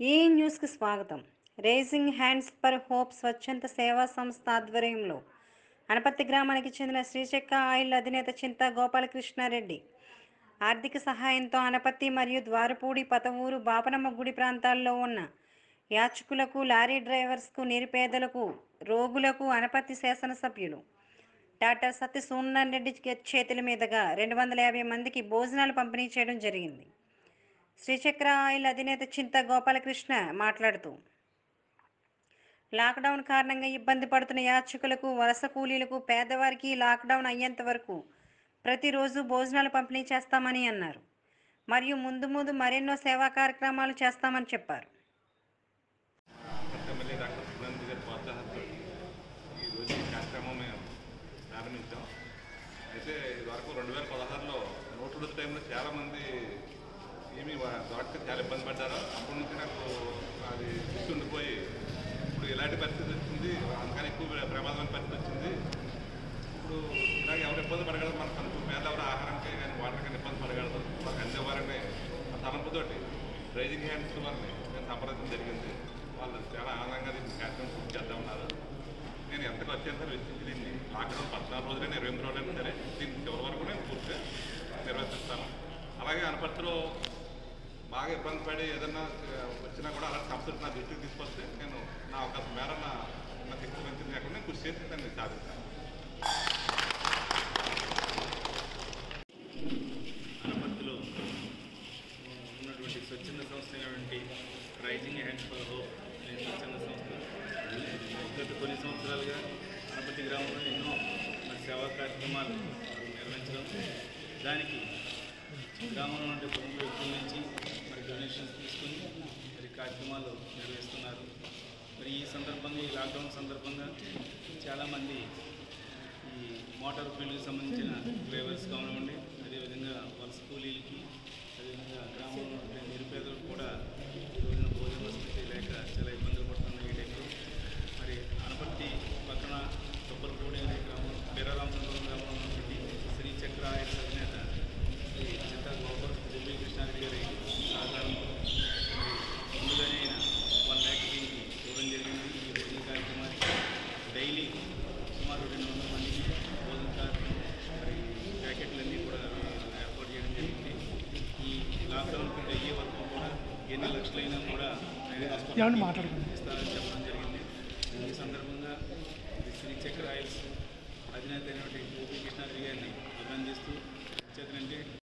ఈ న్యూస్కి స్వాగతం రేజింగ్ హ్యాండ్స్ ఫర్ హోప్ స్వచ్ఛంద సేవా సంస్థ ఆధ్వర్యంలో అనపత్తి గ్రామానికి చెందిన శ్రీచక్ర ఆయిల్ అధినేత చింత గోపాలకృష్ణారెడ్డి ఆర్థిక సహాయంతో అనపత్తి మరియు ద్వారపూడి పతవూరు బాపనమ్మ గుడి ప్రాంతాల్లో ఉన్న యాచకులకు లారీ డ్రైవర్స్కు నిరుపేదలకు రోగులకు అనపత్తి శాసనసభ్యులు డాక్టర్ సత్య సూర్యనారాయణ రెడ్డి చేతుల మీదుగా రెండు వందల యాభై మందికి భోజనాలు పంపిణీ చేయడం జరిగింది శ్రీచక్ర ఆయిల్ అధినేత చింత గోపాలకృష్ణ మాట్లాడుతూ లాక్డౌన్ కారణంగా ఇబ్బంది పడుతున్న యాచకులకు వలస కూలీలకు పేదవారికి లాక్డౌన్ అయ్యేంత వరకు ప్రతిరోజు భోజనాలు పంపిణీ చేస్తామని అన్నారు మరియు ముందు ముందు మరెన్నో సేవా కార్యక్రమాలు చేస్తామని చెప్పారు ఎమ్మెల్యే డాక్టర్ సుబ్రహ్మణ్య గారి ప్రోత్సాహంతో ఈరోజు ఈ కార్యక్రమం మేము ప్రారంభించాం అయితే ఇదివరకు రెండు వేల పదహారులో నోటు విడత టైంలో చాలామంది ఏమి దొరక్క చాలా ఇబ్బంది పడ్డారు అప్పటి నుంచి నాకు అది గుర్తుండిపోయి ఇప్పుడు ఇలాంటి పరిస్థితి వచ్చింది అందుకని ఎక్కువ ప్రమాదమైన పరిస్థితి వచ్చింది ఇప్పుడు ఇలాగ ఎవరు ఇబ్బంది పడగలరు మనకు అనుకో పేద ఎవరు ఆహారంకి కానీ వాటర్ కానీ ఇబ్బంది పడగలరు మనకు అందేవారని ఆ తలంపుతోటి రైజింగ్ హ్యాండ్స్ వారిని నేను సంప్రదించడం జరిగింది వాళ్ళు చాలా ఆనందంగా దీన్ని కార్యక్రమం పూర్తి చేద్దామన్నారు నేను ఎంతకు వచ్చాను సార్ వెచ్చించి దీన్ని లాక్డౌన్ పద్నాలుగు రోజులే ఇరవై ఎనిమిది రోజులైనా సరే దీన్ని చివరి వరకు నేను పూర్తిగా నిర్వర్తిస్తాను అలాగే అనపత్రిలో బాగా ఇబ్బంది పడి ఏదన్నా వచ్చినా కూడా అలాంటి సమస్యలు నా దృష్టికి తీసుకొస్తే నేను నా అవకాశం మేర నా నా శక్తి మంచిది కాకుండా నేను కృషి చేసి దాన్ని సాధిస్తాను అనపర్తిలో ఉన్నటువంటి స్వచ్ఛంద సంస్థ అయినటువంటి రైజింగ్ హ్యాండ్స్ ఫర్ హోప్ అనే స్వచ్ఛంద సంస్థ గత కొన్ని సంవత్సరాలుగా అనపర్తి గ్రామంలో ఎన్నో మరి సేవా కార్యక్రమాలు నిర్వహించడం దానికి గ్రామంలో ఉండే ప్రముఖ వ్యక్తుల నుంచి మరి డొనేషన్స్ తీసుకుని మరి కార్యక్రమాలు నిర్వహిస్తున్నారు మరి ఈ సందర్భంగా ఈ లాక్డౌన్ సందర్భంగా చాలామంది ఈ మోటార్ ఫీల్డ్కి సంబంధించిన డ్రైవర్స్ కానివ్వండి అదేవిధంగా వలస కూలీలకి అదేవిధంగా గ్రామంలో ఉండే నిరుపేదలకు కూడా ఈ రోజున భోజన వసతి లేక చాలా ఇబ్బందులు పడుతున్న ఈ టైంలో మరి అనపర్తి పక్కన కొబ్బరిపూడి అనే గ్రామం బీరారామచంద్రం గ్రామంలో ఉన్నటువంటి శ్రీ చక్ర ఆయుధ అధినేత శ్రీ చిత్త గోపర్ గోపీ కృష్ణారెడ్డి గారి సహకారంతో మరి ముందుగానే ఆయన వన్ ల్యాక్ దీనికి ఇవ్వడం జరిగింది ఈ భోజన కార్యక్రమానికి డైలీ సుమారు రెండు వందల మందికి భోజన కార్యక్రమం మరి ప్యాకెట్లన్నీ కూడా ఏర్పాటు చేయడం జరిగింది ఈ లాక్డౌన్ అయ్యే వరకు కూడా ఎన్ని లక్షలైనా కూడా ఏమండి మాట్లాడుకోండి. ఇస్తారని చెప్పడం జరిగింది ఈ సందర్భంగా ఈ శ్రీ చక్ర ఆయిల్స్ అధినేత అయినటువంటి గోపీ కృష్ణారెడ్డి గారిని అభినందిస్తూ చేతనంటే